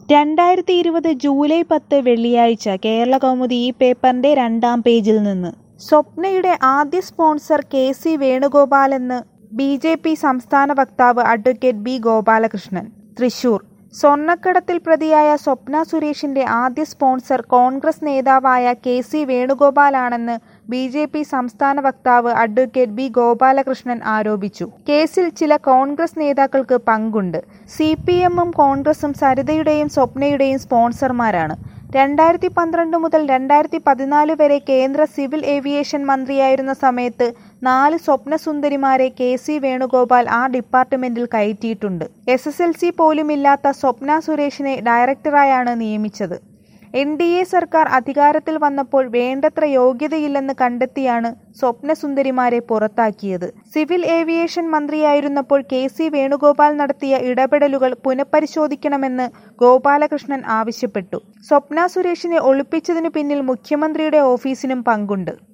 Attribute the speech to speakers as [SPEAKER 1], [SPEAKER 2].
[SPEAKER 1] രണ്ടായിരത്തി ഇരുപത് ജൂലൈ പത്ത് വെള്ളിയാഴ്ച കേരളകൗമുദി ഈ പേപ്പറിന്റെ രണ്ടാം പേജിൽ നിന്ന് സ്വപ്നയുടെ ആദ്യ സ്പോൺസർ കെ സി വേണുഗോപാലെന്ന് ബി ജെ പി സംസ്ഥാന വക്താവ് അഡ്വക്കേറ്റ് ബി ഗോപാലകൃഷ്ണൻ തൃശൂർ സ്വർണ്ണക്കടത്തിൽ പ്രതിയായ സ്വപ്ന സുരേഷിന്റെ ആദ്യ സ്പോൺസർ കോൺഗ്രസ് നേതാവായ കെ സി വേണുഗോപാലാണെന്ന് ബി ജെ പി സംസ്ഥാന വക്താവ് അഡ്വക്കേറ്റ് ബി ഗോപാലകൃഷ്ണൻ ആരോപിച്ചു കേസിൽ ചില കോൺഗ്രസ് നേതാക്കൾക്ക് പങ്കുണ്ട് സി പി എമ്മും കോൺഗ്രസും സരിതയുടെയും സ്വപ്നയുടെയും സ്പോൺസർമാരാണ് രണ്ടായിരത്തി പന്ത്രണ്ട് മുതൽ രണ്ടായിരത്തി പതിനാല് വരെ കേന്ദ്ര സിവിൽ ഏവിയേഷൻ മന്ത്രിയായിരുന്ന സമയത്ത് നാല് സ്വപ്നസുന്ദരിമാരെ കെ സി വേണുഗോപാൽ ആ ഡിപ്പാർട്ട്മെന്റിൽ കയറ്റിയിട്ടുണ്ട് എസ് എസ് എൽ സി പോലുമില്ലാത്ത സ്വപ്ന സുരേഷിനെ ഡയറക്ടറായാണ് നിയമിച്ചത് എൻ ഡി എ സർക്കാർ അധികാരത്തിൽ വന്നപ്പോൾ വേണ്ടത്ര യോഗ്യതയില്ലെന്ന് കണ്ടെത്തിയാണ് സ്വപ്നസുന്ദരിമാരെ പുറത്താക്കിയത് സിവിൽ ഏവിയേഷൻ മന്ത്രിയായിരുന്നപ്പോൾ കെ സി വേണുഗോപാൽ നടത്തിയ ഇടപെടലുകൾ പുനഃപരിശോധിക്കണമെന്ന് ഗോപാലകൃഷ്ണൻ ആവശ്യപ്പെട്ടു സ്വപ്ന സുരേഷിനെ ഒളിപ്പിച്ചതിനു പിന്നിൽ മുഖ്യമന്ത്രിയുടെ ഓഫീസിനും പങ്കുണ്ട്